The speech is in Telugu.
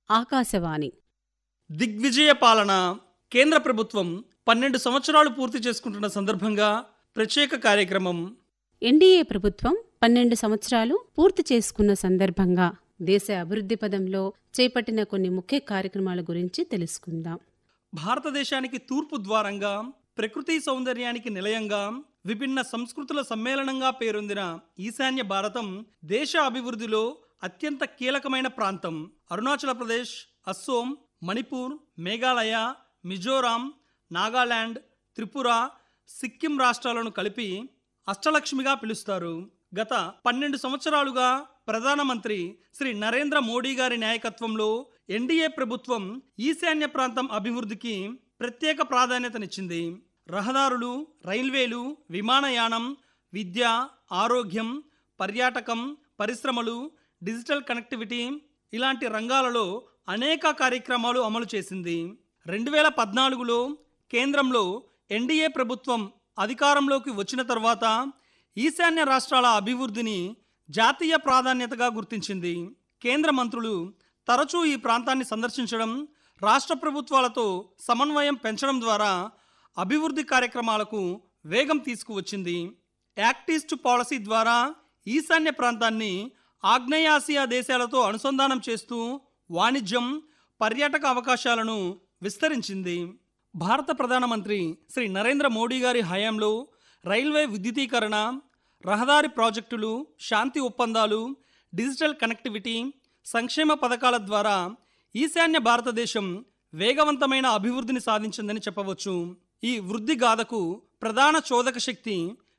ఆకాశవాణి దిగ్విజయ పాలన కేంద్ర ప్రభుత్వం పన్నెండు సంవత్సరాలు పూర్తి చేసుకుంటున్న సందర్భంగా ప్రత్యేక కార్యక్రమం ఎన్డీఏ ప్రభుత్వం పన్నెండు సంవత్సరాలు పూర్తి చేసుకున్న సందర్భంగా దేశ అభివృద్ధి పదంలో చేపట్టిన కొన్ని ముఖ్య కార్యక్రమాల గురించి తెలుసుకుందాం భారతదేశానికి తూర్పు ద్వారంగా ప్రకృతి సౌందర్యానికి నిలయంగా విభిన్న సంస్కృతుల సమ్మేళనంగా పేరొందిన ఈశాన్య భారతం దేశ అభివృద్ధిలో అత్యంత కీలకమైన ప్రాంతం అరుణాచల ప్రదేశ్ అస్సోం మణిపూర్ మేఘాలయ మిజోరాం నాగాలాండ్ త్రిపుర సిక్కిం రాష్ట్రాలను కలిపి అష్టలక్ష్మిగా పిలుస్తారు గత పన్నెండు సంవత్సరాలుగా ప్రధానమంత్రి శ్రీ నరేంద్ర మోడీ గారి నాయకత్వంలో ఎన్డీఏ ప్రభుత్వం ఈశాన్య ప్రాంతం అభివృద్ధికి ప్రత్యేక ప్రాధాన్యతనిచ్చింది రహదారులు రైల్వేలు విమానయానం విద్య ఆరోగ్యం పర్యాటకం పరిశ్రమలు డిజిటల్ కనెక్టివిటీ ఇలాంటి రంగాలలో అనేక కార్యక్రమాలు అమలు చేసింది రెండు వేల పద్నాలుగులో కేంద్రంలో ఎన్డీఏ ప్రభుత్వం అధికారంలోకి వచ్చిన తర్వాత ఈశాన్య రాష్ట్రాల అభివృద్ధిని జాతీయ ప్రాధాన్యతగా గుర్తించింది కేంద్ర మంత్రులు తరచూ ఈ ప్రాంతాన్ని సందర్శించడం రాష్ట్ర ప్రభుత్వాలతో సమన్వయం పెంచడం ద్వారా అభివృద్ధి కార్యక్రమాలకు వేగం తీసుకువచ్చింది యాక్ట్ ఈస్ట్ పాలసీ ద్వారా ఈశాన్య ప్రాంతాన్ని ఆగ్నేయాసియా దేశాలతో అనుసంధానం చేస్తూ వాణిజ్యం పర్యాటక అవకాశాలను విస్తరించింది భారత ప్రధానమంత్రి శ్రీ నరేంద్ర మోడీ గారి హయాంలో రైల్వే విద్యుదీకరణ రహదారి ప్రాజెక్టులు శాంతి ఒప్పందాలు డిజిటల్ కనెక్టివిటీ సంక్షేమ పథకాల ద్వారా ఈశాన్య భారతదేశం వేగవంతమైన అభివృద్ధిని సాధించిందని చెప్పవచ్చు ఈ వృద్ధి గాథకు ప్రధాన చోదక శక్తి